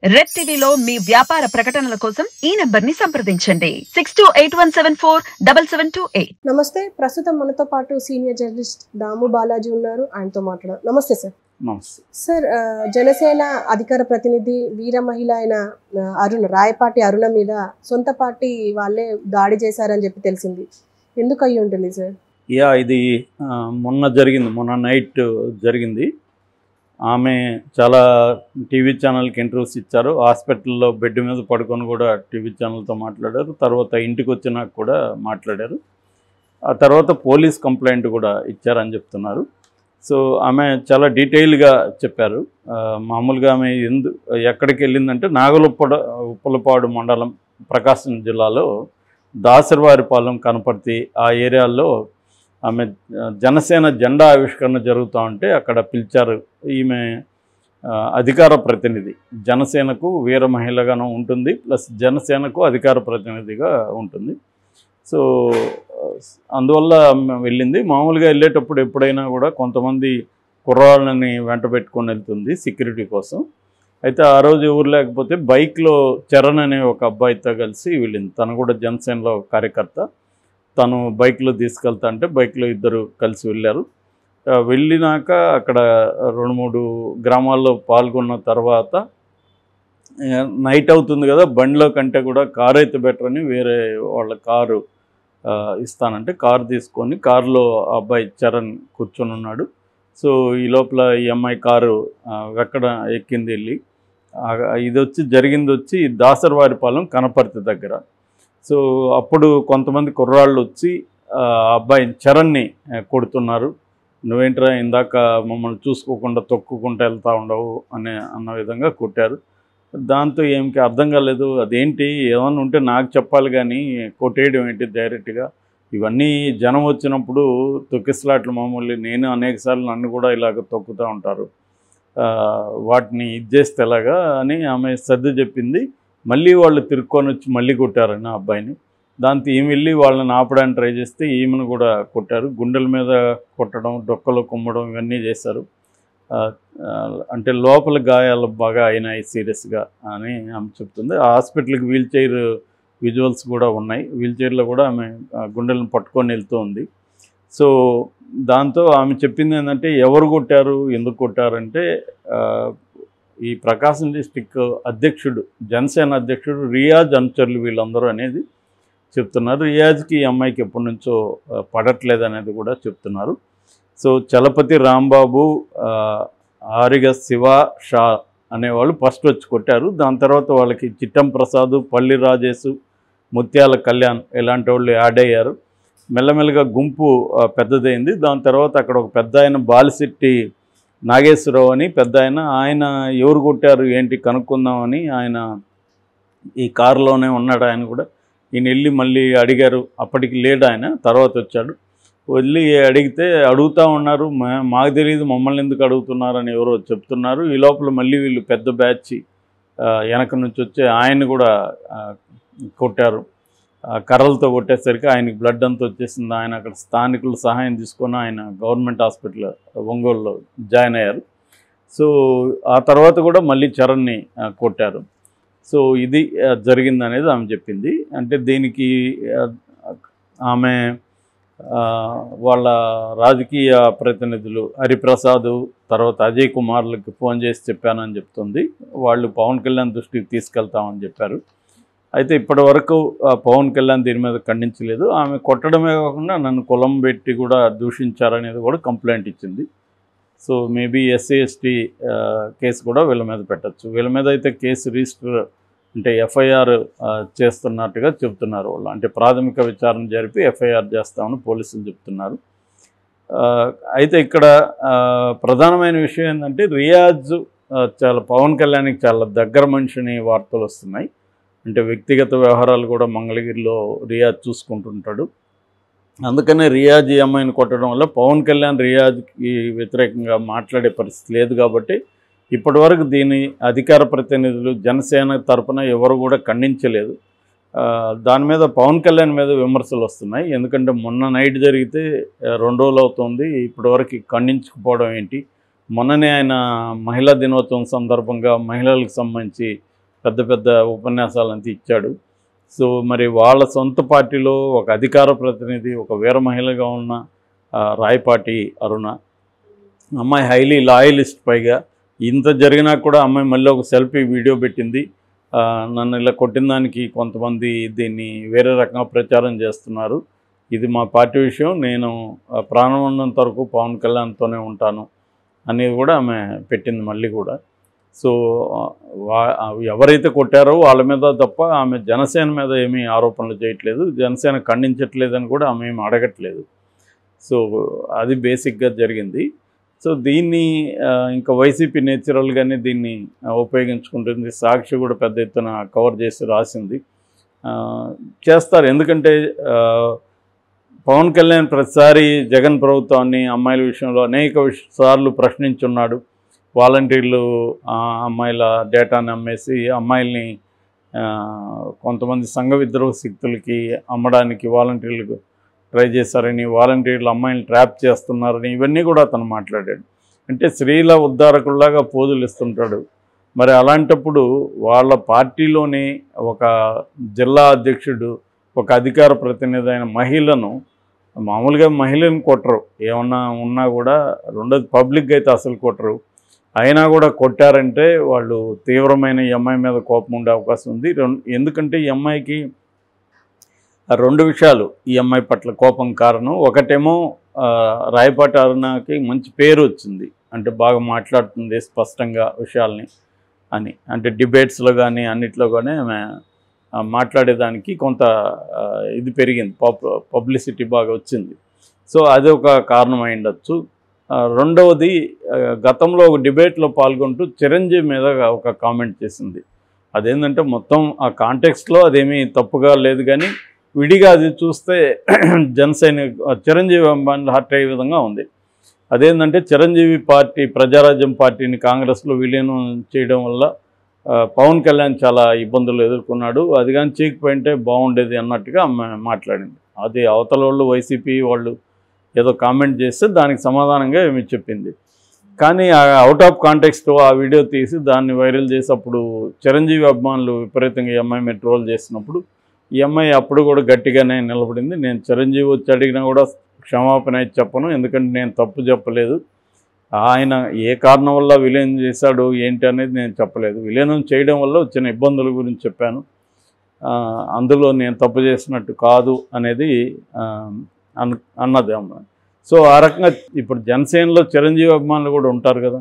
red టీవీలో మీ వ్యాపార ప్రకటనల కోసం ఈ నంబర్ ని సంప్రదించండి six two eight one seven four double seven two eight నమస్తే ప్రస్తుతం మనతో పాటు సీనియర్ జర్నలిస్ట్ దాము బాలాజీ ఉన్నారు ఆయనతో మాట్లాడారు నమస్తే సార్ నమస్తే సార్ ఆ, జనసేన అధికార ప్రతినిధి వీర మహిళ అయిన ఆ, అరుణ రాయపాటి అరుణ మీద సొంత పార్టీ వాళ్ళే దాడి చేశారని చెప్పి తెలిసింది ఎందుకు అయ్యి ఉంటుంది సార్ యా ఇది ఆ, మొన్న జరిగింది మొన్న నైట్ జరిగింది ఆమె చాలా టీవీ ఛానల్కి ఇంటర్వ్యూస్ ఇచ్చారు హాస్పిటల్లో బెడ్ మీద పడుకొని కూడా టీవీ ఛానల్తో మాట్లాడారు తర్వాత ఇంటికి వచ్చినాక కూడా మాట్లాడారు ఆ తర్వాత పోలీస్ కంప్లైంట్ కూడా ఇచ్చారని చెప్తున్నారు సో ఆమె చాలా డీటెయిల్గా చెప్పారు ఆ, మామూలుగా ఆమె ఎందు ఎక్కడికి వెళ్ళిందంటే నాగలుప్పడ ఉప్పలపాడు మండలం ప్రకాశం జిల్లాలో దాసరివారిపాలెం కనపర్తి ఆ ఏరియాల్లో ఆమె ఆ, జనసేన జెండా ఆవిష్కరణ జరుగుతూ ఉంటే అక్కడ పిలిచారు ఈమె ఆ, అధికార ప్రతినిధి జనసేనకు వీర మహిళగాను ఉంటుంది ప్లస్ జనసేనకు అధికార ప్రతినిధిగా ఉంటుంది సో ఆ, అందువల్ల ఆమె వెళ్ళింది మామూలుగా వెళ్ళేటప్పుడు ఎప్పుడైనా కూడా కొంతమంది కుర్రాళ్ళని వెంట పెట్టుకొని వెళ్తుంది సెక్యూరిటీ కోసం అయితే ఆ రోజు ఎవరు లేకపోతే బైక్లో చరణ్ అనే ఒక అబ్బాయితో కలిసి వెళ్ళింది తను కూడా జనసేనలో కార్యకర్త తను బైక్లో తీసుకెళ్తా అంటే బైక్లో ఇద్దరు కలిసి వెళ్ళారు ఆ, వెళ్ళినాక అక్కడ రెండు మూడు గ్రామాల్లో పాల్గొన్న తర్వాత ఆ, నైట్ అవుతుంది కదా బండిలో కంటే కూడా కారు అయితే బెటర్ అని వేరే వాళ్ళ కారు ఆ, ఇస్తానంటే కారు తీసుకొని కారులో ఆ అబ్బాయి చరణ్ కూర్చొని ఉన్నాడు సో ఈ లోపల ఈ అమ్మాయి కారు ఆ, ఎక్కడ ఎక్కింది వెళ్ళి ఆ, ఇది వచ్చి జరిగింది వచ్చి దాసరవారిపాలెం కనపర్తి దగ్గర సో అప్పుడు కొంతమంది కుర్రాళ్ళు వచ్చి ఆ అబ్బాయి చరణ్ని ఆ, కొడుతున్నారు నువ్వేంట్రా ఇందాక మమ్మల్ని చూసుకోకుండా తొక్కుకుంటూ వెళ్తూ ఉండవు అనే అన్న విధంగా కొట్టారు దాంతో ఏమికి అర్థం కాలేదు అదేంటి ఏమన్నా ఉంటే నాకు చెప్పాలి కానీ కొట్టేయడం ఏంటి డైరెక్ట్గా ఇవన్నీ జనం వచ్చినప్పుడు తొక్కిసలాట్లు మామూలు నేను అనేకసార్లు నన్ను కూడా ఇలాగ తొక్కుతూ ఉంటారు ఆ, వాటిని ఇది చేస్తే ఎలాగా అని ఆమె సర్ది చెప్పింది మళ్ళీ వాళ్ళు తిరుక్కొని వచ్చి మళ్ళీ కొట్టారని ఆ అబ్బాయిని దాంతో ఈమె వెళ్ళి వాళ్ళని ఆపడానికి ట్రై చేస్తే ఈమెను కూడా కొట్టారు గుండెల మీద కొట్టడం డొక్కలు కుమ్మడం ఇవన్నీ చేశారు ఆ, ఆ, అంటే లోపల గాయాలు బాగా అయినాయి సీరియస్గా అని ఆమె చెప్తుంది ఆ హాస్పిటల్కి వీల్ చైర్ విజువల్స్ కూడా ఉన్నాయి వీల్ చైర్లో కూడా ఆమె ఆ, గుండెలను పట్టుకొని వెళ్తూ ఉంది సో దాంతో ఆమె చెప్పింది ఏంటంటే ఎవరు కొట్టారు ఎందుకు కొట్టారంటే ఆ, ఈ ప్రకాశం డిస్టిక్ అధ్యక్షుడు జనసేన అధ్యక్షుడు రియాజ్ అనుచరులు వీళ్ళందరూ అనేది చెప్తున్నారు రియాజ్కి ఈ అమ్మాయికి ఎప్పటి నుంచో ఆ, పడట్లేదు అనేది కూడా చెప్తున్నారు సో చలపతి రాంబాబు ఆ, ఆరిగ శివ షా అనేవాళ్ళు ఫస్ట్ వచ్చి కొట్టారు దాని తర్వాత వాళ్ళకి చిట్టం ప్రసాద్ పల్లి రాజేషు ముత్యాల కళ్యాణ్ ఇలాంటి వాళ్ళు యాడ్ అయ్యారు మెల్లమెల్లగా గుంపు ఆ, పెద్దదైంది దాని తర్వాత అక్కడ ఒక పెద్ద ఆయన బాలిశెట్టి నాగేశ్వరరావు అని పెద్ద ఆయన ఆయన ఎవరు కొట్టారు ఏంటి కనుక్కుందామని ఆయన ఈ కారులోనే ఉన్నాడు ఆయన కూడా ఈయన వెళ్ళి మళ్ళీ అడిగారు అప్పటికి లేడు ఆయన తర్వాత వచ్చాడు వెళ్ళి అడిగితే అడుగుతూ ఉన్నారు మా- మాకు తెలియదు మమ్మల్ని ఎందుకు అడుగుతున్నారని ఎవరో చెప్తున్నారు ఈ లోపల మళ్ళీ వీళ్ళు పెద్ద బ్యాచ్ ఆ, వెనక నుంచి వచ్చి ఆయన కూడా ఆ, కొట్టారు ఆ, కర్రలతో కొట్టేసరికి ఆయనకి బ్లడ్ అంతా వచ్చేసింది ఆయన అక్కడ స్థానికుల సహాయం తీసుకొని ఆయన గవర్నమెంట్ హాస్పిటల్ ఒంగోలులో జాయిన్ అయ్యారు సో ఆ తర్వాత కూడా మళ్ళీ చరణ్ని ఆ, కొట్టారు సో ఇది ఆ, జరిగింది అనేది ఆమె చెప్పింది అంటే దీనికి ఆ, ఆమె ఆ, వాళ్ళ రాజకీయ ప్రతినిధులు హరిప్రసాద్ తర్వాత అజయ్ కుమార్లకి ఫోన్ చేసి చెప్పానని చెప్తుంది వాళ్ళు పవన్ కళ్యాణ్ దృష్టికి తీసుకెళ్తామని చెప్పారు అయితే ఇప్పటి వరకు ఆ, పవన్ కళ్యాణ్ దీని మీద ఖండించలేదు ఆమె కొట్టడమే కాకుండా నన్ను కులం పెట్టి కూడా దూషించారనేది కూడా కంప్లైంట్ ఇచ్చింది so maybe SC ST case కూడా వీళ్ళ మీద పెట్టచ్చు వీళ్ళ మీద అయితే కేసు రిజిస్టర్ అంటే ఎఫ్ఐఆర్ చేస్తున్నట్టుగా చెప్తున్నారు వాళ్ళు అంటే ప్రాథమిక విచారణ జరిపి ఎఫ్ఐఆర్ చేస్తామని పోలీసులు చెప్తున్నారు ఆ, అయితే ఇక్కడ ఆ, ప్రధానమైన విషయం ఏంటంటే రియాజ్ ఆ, చాలా పవన్ కళ్యాణ్కి చాలా దగ్గర మనిషిని వార్తలు వస్తున్నాయి అంటే వ్యక్తిగత వ్యవహారాలు కూడా మంగళగిరిలో రియాజ్ చూసుకుంటుంటాడు అందుకనే రియాజ్ ఈ అమ్మాయిని కొట్టడం వల్ల పవన్ కళ్యాణ్ రియాజ్కి వ్యతిరేకంగా మాట్లాడే పరిస్థితి లేదు కాబట్టి ఇప్పటివరకు దీని అధికార ప్రతినిధులు జనసేన తరపున ఎవరు కూడా ఖండించలేదు ఆ, దాని మీద పవన్ కళ్యాణ్ మీద విమర్శలు వస్తున్నాయి ఎందుకంటే మొన్న నైట్ జరిగితే ఆ, రెండు రోజులు అవుతుంది ఇప్పటివరకు ఖండించకపోవడం ఏంటి మొన్ననే ఆయన మహిళా దినోత్సవం సందర్భంగా మహిళలకు సంబంధించి పెద్ద పెద్ద ఉపన్యాసాలంతా ఇచ్చాడు సో మరి వాళ్ళ సొంత పార్టీలో ఒక అధికార ప్రతినిధి ఒక వీర మహిళగా ఉన్న ఆ, రాయపాటి అరుణ అమ్మాయి హైలీ లాయలిస్ట్ పైగా ఇంత జరిగినా కూడా అమ్మాయి మళ్ళీ ఒక సెల్ఫీ వీడియో పెట్టింది ఆ, నన్ను ఇలా కొట్టిన దానికి కొంతమంది దీన్ని వేరే రకంగా ప్రచారం చేస్తున్నారు ఇది మా పార్టీ విషయం నేను ఆ, ప్రాణం ఉన్నంత వరకు పవన్ కళ్యాణ్తోనే ఉంటాను అనేది కూడా ఆమె పెట్టింది మళ్ళీ కూడా సో ఆ, వా- ఆ, ఎవరైతే కొట్టారో వాళ్ళ మీద తప్ప ఆమె జనసేన మీద ఏమీ ఆరోపణలు చేయట్లేదు జనసేన ఖండించట్లేదని కూడా ఆమె ఏమి అడగట్లేదు సో అది బేసిక్గా జరిగింది సో దీన్ని ఆ, ఇంకా వైసీపీ నేచురల్గానే దీన్ని ఆ, ఉపయోగించుకుంటుంది సాక్షి కూడా పెద్ద ఎత్తున కవర్ చేసి రాసింది ఆ, చేస్తారు ఎందుకంటే ఆ, పవన్ కళ్యాణ్ ప్రతిసారి జగన్ ప్రభుత్వాన్ని అమ్మాయిల విషయంలో అనేక విష- సార్లు ప్రశ్నించున్నాడు వాలంటీర్లు ఆ, అమ్మాయిల డేటాని అమ్మేసి అమ్మాయిల్ని ఆ, కొంతమంది సంఘ విద్రోహ శక్తులకి అమ్మడానికి వాలంటీర్లకు ట్రై చేశారని వాలంటీర్లు అమ్మాయిని ట్రాప్ చేస్తున్నారని ఇవన్నీ కూడా అతను మాట్లాడాడు అంటే స్త్రీల ఉద్ధారకుల్లాగా పోజులు ఇస్తుంటాడు మరి అలాంటప్పుడు వాళ్ళ పార్టీలోని ఒక జిల్లా అధ్యక్షుడు ఒక అధికార ప్రతినిధి అయిన మహిళను మామూలుగా మహిళను కొట్టరు ఏమన్నా ఉన్నా కూడా రెండోది పబ్లిక్గా అయితే అసలు కొట్టరు అయినా కూడా కొట్టారంటే వాళ్ళు తీవ్రమైన ఈ అమ్మాయి మీద కోపం ఉండే అవకాశం ఉంది రెం- ఎందుకంటే ఈ అమ్మాయికి ఆ రెండు విషయాలు ఈ అమ్మాయి పట్ల కోపం కారణం ఒకటేమో ఆ, రాయపాటి అరుణకి మంచి పేరు వచ్చింది అంటే బాగా మాట్లాడుతుంది స్పష్టంగా విషయాల్ని అని అంటే డిబేట్స్లో కానీ అన్నిట్లో కానీ ఆమె ఆ, మాట్లాడేదానికి కొంత ఆ, ఇది పెరిగింది పబ్ పబ్లిసిటీ బాగా వచ్చింది సో అది ఒక కారణం అయి ఉండొచ్చు ఆ, రెండవది ఆ, గతంలో ఒక డిబేట్లో పాల్గొంటూ చిరంజీవి మీద ఒక కామెంట్ చేసింది అదేంటంటే మొత్తం ఆ కాంటెక్స్ట్లో అదేమీ తప్పుగా లేదు కానీ విడిగా అది చూస్తే జనసేన చిరంజీవి అభిమానులు హర్ట్ అయ్యే విధంగా ఉంది అదేంటంటే చిరంజీవి పార్టీ ప్రజారాజ్యం పార్టీని కాంగ్రెస్లో విలీనం చేయడం వల్ల ఆ, పవన్ కళ్యాణ్ చాలా ఇబ్బందులు ఎదుర్కొన్నాడు అది కానీ చేయకపోయింటే బాగుండేది అన్నట్టుగా ఆమె మాట్లాడింది అది అవతల వాళ్ళు వైసీపీ వాళ్ళు ఏదో కామెంట్ చేస్తే దానికి సమాధానంగా ఏమి చెప్పింది కానీ అవుట్ ఆఫ్ కాంటెక్స్ట్ ఆ వీడియో తీసి దాన్ని వైరల్ చేసి అప్పుడు చిరంజీవి అభిమానులు విపరీతంగా ఈ అమ్మాయి మీద ట్రోల్ చేసినప్పుడు ఈ అమ్మాయి అప్పుడు కూడా గట్టిగానే నిలబడింది నేను చిరంజీవి వచ్చి అడిగినా కూడా క్షమాపణ అయితే చెప్పను ఎందుకంటే నేను తప్పు చెప్పలేదు ఆయన ఏ కారణం వల్ల విలీనం చేశాడు ఏంటి అనేది నేను చెప్పలేదు విలీనం చేయడం వల్ల వచ్చిన ఇబ్బందుల గురించి చెప్పాను ఆ, అందులో నేను తప్పు చేసినట్టు కాదు అనేది ఆ, అన్ అన్నది అమ్మ సో ఆ రకంగా ఇప్పుడు జనసేనలో చిరంజీవి అభిమానులు కూడా ఉంటారు కదా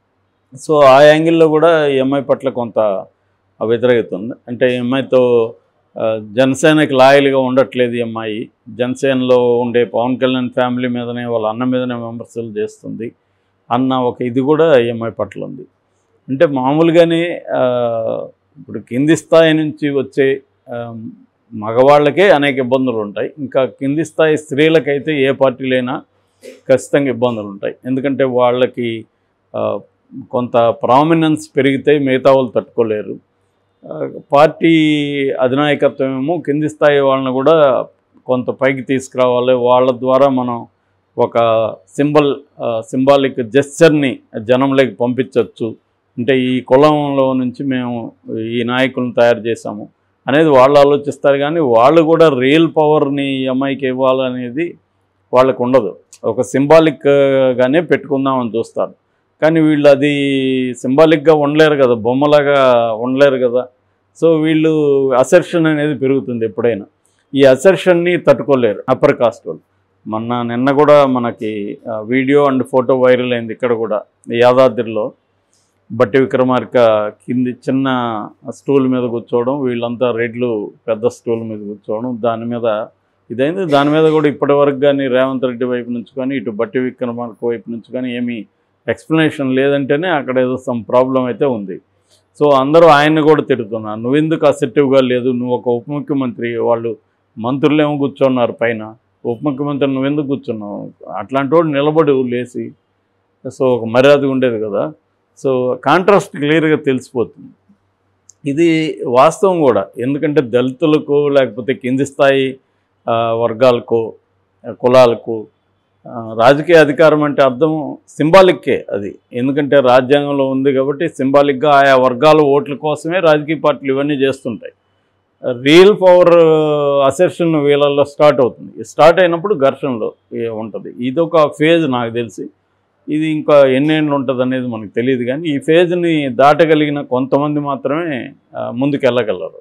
సో ఆ యాంగిల్లో కూడా ఈ అమ్మాయి పట్ల కొంత వ్యతిరేకత ఉంది అంటే ఈ అమ్మాయితో ఆ, జనసేనకి లాయల్గా ఉండట్లేదు ఈ అమ్మాయి జనసేనలో ఉండే పవన్ కళ్యాణ్ ఫ్యామిలీ మీదనే వాళ్ళ అన్న మీదనే విమర్శలు చేస్తుంది అన్న ఒక ఇది కూడా ఈ అమ్మాయి పట్ల ఉంది అంటే మామూలుగానే ఆ, ఇప్పుడు కింది స్థాయి నుంచి వచ్చే ఆ, మగవాళ్ళకే అనేక ఇబ్బందులు ఉంటాయి ఇంకా కింది స్థాయి స్త్రీలకైతే ఏ పార్టీలైనా ఖచ్చితంగా ఇబ్బందులు ఉంటాయి ఎందుకంటే వాళ్ళకి ఆ, కొంత ప్రామినెన్స్ పెరిగితే మిగతా వాళ్ళు తట్టుకోలేరు ఆ, పార్టీ అధినాయకత్వం ఏమో కింది స్థాయి వాళ్ళని కూడా కొంత పైకి తీసుకురావాలి వాళ్ళ ద్వారా మనం ఒక సింబల్ సింబాలిక్ జెస్చర్ని జనంలోకి పంపించవచ్చు అంటే ఈ కులంలో నుంచి మేము ఈ నాయకులను తయారు చేశాము అనేది వాళ్ళు ఆలోచిస్తారు కానీ వాళ్ళు కూడా రియల్ పవర్ని ఈ అమ్మాయికి ఇవ్వాలనేది వాళ్ళకు ఉండదు ఒక సింబాలిక్గానే పెట్టుకుందామని చూస్తారు కానీ వీళ్ళు అది సింబాలిక్గా ఉండలేరు కదా బొమ్మలాగా ఉండలేరు కదా సో వీళ్ళు అసెర్షన్ అనేది పెరుగుతుంది ఎప్పుడైనా ఈ అసెర్షన్ని తట్టుకోలేరు అప్పర్ కాస్ట్ వాళ్ళు మొన్న నిన్న కూడా మనకి ఆ, వీడియో అండ్ ఫోటో వైరల్ అయింది ఇక్కడ కూడా యాదాద్రిలో బట్టి విక్రమార్క కింది చిన్న స్టూల్ మీద కూర్చోవడం వీళ్ళంతా రెడ్లు పెద్ద స్టూల్ మీద కూర్చోవడం దాని మీద ఇదైంది దాని మీద కూడా ఇప్పటి వరకు కానీ రేవంత్ రెడ్డి వైపు నుంచి కానీ ఇటు బట్టి విక్రమార్క వైపు నుంచి కానీ ఏమీ ఎక్స్ప్లెనేషన్ లేదంటేనే అక్కడ ఏదో సమ్ ప్రాబ్లం అయితే ఉంది సో అందరూ ఆయన్ని కూడా తిడుతున్నారు నువ్వెందుకు అసెప్టివ్గా లేదు నువ్వు ఒక ఉప ముఖ్యమంత్రి వాళ్ళు మంత్రులేమో కూర్చున్నారు పైన ఉప ముఖ్యమంత్రి నువ్వెందుకు కూర్చున్నావు అట్లాంటి వాడు నిలబడి లేచి సో ఒక మర్యాద ఉండేది కదా సో కాంట్రాస్ట్ క్లియర్గా తెలిసిపోతుంది ఇది వాస్తవం కూడా ఎందుకంటే దళితులకు లేకపోతే కింది స్థాయి ఆ, వర్గాలకు ఆ, కులాలకు ఆ, రాజకీయ అధికారం అంటే అర్థం సింబాలిక్కే అది ఎందుకంటే రాజ్యాంగంలో ఉంది కాబట్టి సింబాలిక్గా ఆయా వర్గాల ఓట్ల కోసమే రాజకీయ పార్టీలు ఇవన్నీ చేస్తుంటాయి రియల్ పవర్ అసెప్షన్ వీళ్ళల్లో స్టార్ట్ అవుతుంది స్టార్ట్ అయినప్పుడు ఘర్షణలో ఏ- ఉంటుంది ఇదొక ఫేజ్ నాకు తెలిసి ఇది ఇంకా ఎన్నేళ్ళు ఉంటుంది అనేది మనకు తెలియదు కానీ ఈ ఫేజ్ని దాటగలిగిన కొంతమంది మాత్రమే ఆ, ముందుకు వెళ్ళగలరు